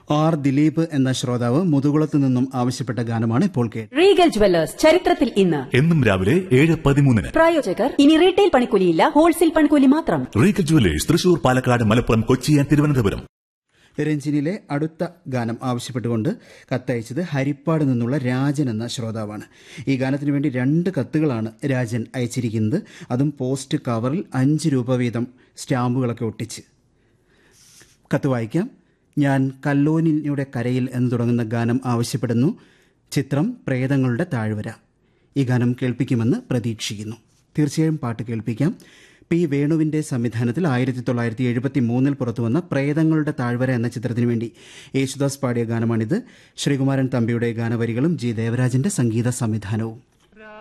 R Dileep എന്ന ശ്രോതാവ് മുതുകുളത്ത് നിന്നും ആവശ്യപ്പെട്ട ഗാനമാണ് ഇപ്പോൾ കേട്ടത് റീഗൽ ജുവല്ലേഴ്സ് ചരിത്രത്തിൽ ഇന്ന് എന്നും രാവിലെ ഏഴ് പതിമൂന്നിന് പ്രായോജകർ ഇനി റീറ്റെയിൽ പണിക്കൂലിയില്ല ഹോൾസെയിൽ പണിക്കൂലി മാത്രം Regal jewellers Thrissur Palakkad Malappuram Kochi and Thiruvananthapuram രഞ്ജിനിലെ അടുത്ത ഗാനം ആവശ്യപ്പെട്ടുകൊണ്ട് കത്തയച്ചത് ഹരിപ്പാട് നിന്നുള്ള രാജൻ എന്ന ശ്രോതാവാണ് ഈ ഗാനത്തിന് വേണ്ടി രണ്ട് കത്തുകളാണ് രാജൻ അയച്ചിരിക്കുന്നത് അതും പോസ്റ്റ് കവറിൽ അഞ്ച് രൂപ വീതം സ്റ്റാമ്പുകളൊക്കെ ഒട്ടിച്ച് കത്ത് വായിക്കാം ഞാൻ കല്ലോനിയുടെ കരയിൽ എന്ന് തുടങ്ങുന്ന ഗാനം ആവശ്യപ്പെടുന്നു ചിത്രം പ്രേതങ്ങളുടെ താഴ്വര ഈ ഗാനം കേൾപ്പിക്കുമെന്ന് പ്രതീക്ഷിക്കുന്നു തീർച്ചയായും പാട്ട് കേൾപ്പിക്കാം പി വേണുവിന്റെ സംവിധാനത്തിൽ ആയിരത്തി തൊള്ളായിരത്തി എഴുപത്തി മൂന്നിൽ പുറത്തുവന്ന പ്രേതങ്ങളുടെ താഴ്വര എന്ന ചിത്രത്തിനു വേണ്ടി യേശുദാസ് പാടിയ ഗാനമാണിത് ശ്രീകുമാരൻ തമ്പിയുടെ ഗാനവരികളും ജി ദേവരാജന്റെ സംഗീത സംവിധാനവും